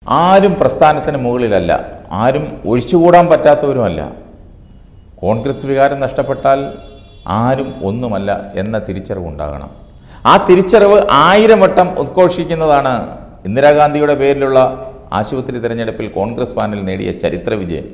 ആരും പ്രസ്ഥാനത്തിന് മുകളിലല്ല ആരും ഒഴിച്ചുകൂടാൻ പറ്റാത്തവരുമല്ല കോൺഗ്രസ് വികാരം നഷ്ടപ്പെട്ടാൽ ആരും ഒന്നുമല്ല എന്ന തിരിച്ചറിവുണ്ടാകണം ആ തിരിച്ചറിവ് ആയിരം വട്ടം ഉദ്ഘോഷിക്കുന്നതാണ് ഇന്ദിരാഗാന്ധിയുടെ പേരിലുള്ള ആശുപത്രി തിരഞ്ഞെടുപ്പിൽ കോൺഗ്രസ് പാനൽ നേടിയ ചരിത്ര വിജയം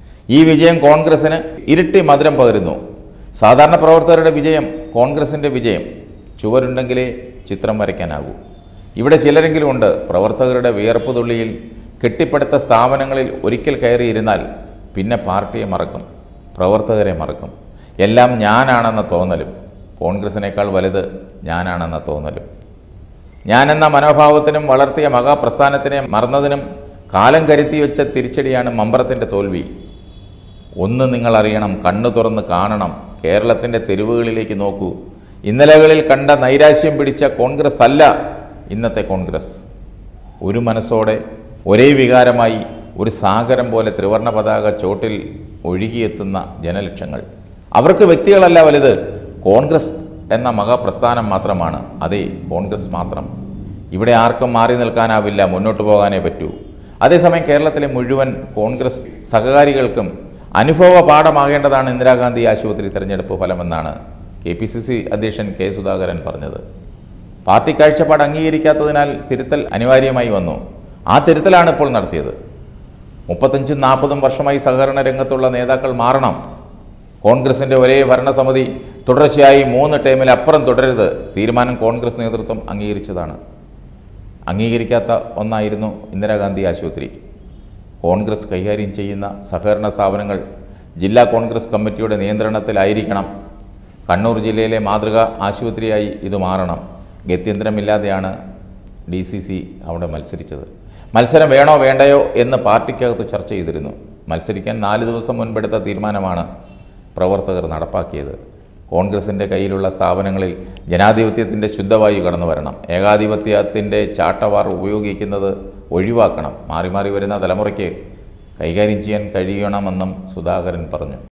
ഈ വിജയം കോൺഗ്രസിന് ഇരട്ടി മധുരം പകരുന്നു സാധാരണ പ്രവർത്തകരുടെ വിജയം കോൺഗ്രസിൻ്റെ വിജയം ചുവരുണ്ടെങ്കിലേ ചിത്രം വരയ്ക്കാനാകൂ ഇവിടെ ചിലരെങ്കിലും ഉണ്ട് പ്രവർത്തകരുടെ വിയർപ്പ് തുള്ളിയിൽ കെട്ടിപ്പടുത്ത സ്ഥാപനങ്ങളിൽ ഒരിക്കൽ കയറിയിരുന്നാൽ പിന്നെ പാർട്ടിയെ മറക്കും പ്രവർത്തകരെ മറക്കും എല്ലാം ഞാനാണെന്ന തോന്നലും കോൺഗ്രസിനേക്കാൾ വലുത് ഞാനാണെന്ന തോന്നലും ഞാനെന്ന മനോഭാവത്തിനും വളർത്തിയ മഹാപ്രസ്ഥാനത്തിനെ മറന്നതിനും കാലം കരുത്തി വെച്ച തിരിച്ചടിയാണ് മമ്പറത്തിൻ്റെ തോൽവി ഒന്ന് നിങ്ങൾ അറിയണം കണ്ണു തുറന്ന് കാണണം കേരളത്തിൻ്റെ തെരുവുകളിലേക്ക് നോക്കൂ ഇന്നലകളിൽ കണ്ട നൈരാശ്യം പിടിച്ച കോൺഗ്രസ് അല്ല ഇന്നത്തെ കോൺഗ്രസ് ഒരു മനസ്സോടെ ഒരേ വികാരമായി ഒരു സാഗരം പോലെ ത്രിവർണ പതാക ചോട്ടിൽ ഒഴുകിയെത്തുന്ന ജനലക്ഷങ്ങൾ അവർക്ക് വ്യക്തികളല്ല വലുത് കോൺഗ്രസ് എന്ന മഹാപ്രസ്ഥാനം മാത്രമാണ് അതെ കോൺഗ്രസ് മാത്രം ഇവിടെ ആർക്കും മാറി നിൽക്കാനാവില്ല മുന്നോട്ട് പോകാനേ പറ്റൂ അതേസമയം കേരളത്തിലെ മുഴുവൻ കോൺഗ്രസ് സഹകാരികൾക്കും അനുഭവ പാഠമാകേണ്ടതാണ് ഇന്ദിരാഗാന്ധി ആശുപത്രി തെരഞ്ഞെടുപ്പ് ഫലമെന്നാണ് കെ പി സി സി അധ്യക്ഷൻ കെ സുധാകരൻ പറഞ്ഞത് പാർട്ടി കാഴ്ചപ്പാട് അംഗീകരിക്കാത്തതിനാൽ തിരുത്തൽ അനിവാര്യമായി വന്നു ആ തിരുത്തലാണ് ഇപ്പോൾ നടത്തിയത് മുപ്പത്തഞ്ചും നാൽപ്പതും വർഷമായി സഹകരണ രംഗത്തുള്ള നേതാക്കൾ മാറണം കോൺഗ്രസിൻ്റെ ഒരേ ഭരണസമിതി തുടർച്ചയായി മൂന്ന് ടേമിൽ അപ്പുറം തുടരരുത് തീരുമാനം കോൺഗ്രസ് നേതൃത്വം അംഗീകരിച്ചതാണ് അംഗീകരിക്കാത്ത ഒന്നായിരുന്നു ഇന്ദിരാഗാന്ധി ആശുപത്രി കോൺഗ്രസ് കൈകാര്യം ചെയ്യുന്ന സഹകരണ സ്ഥാപനങ്ങൾ ജില്ലാ കോൺഗ്രസ് കമ്മിറ്റിയുടെ നിയന്ത്രണത്തിലായിരിക്കണം കണ്ണൂർ ജില്ലയിലെ മാതൃകാ ആശുപത്രിയായി ഇത് മാറണം ഗത്യന്തരമില്ലാതെയാണ് ഡി സി സി അവിടെ മത്സരിച്ചത് മത്സരം വേണോ വേണ്ടയോ എന്ന് പാർട്ടിക്കകത്ത് ചർച്ച ചെയ്തിരുന്നു മത്സരിക്കാൻ നാല് ദിവസം മുൻപെടുത്ത തീരുമാനമാണ് പ്രവർത്തകർ നടപ്പാക്കിയത് കോൺഗ്രസിൻ്റെ കയ്യിലുള്ള സ്ഥാപനങ്ങളിൽ ജനാധിപത്യത്തിൻ്റെ ശുദ്ധവായു കടന്നു വരണം ഏകാധിപത്യത്തിൻ്റെ ചാട്ടവാർ ഉപയോഗിക്കുന്നത് ഒഴിവാക്കണം മാറി മാറി വരുന്ന തലമുറയ്ക്ക് കൈകാര്യം ചെയ്യാൻ കഴിയണമെന്നും സുധാകരൻ പറഞ്ഞു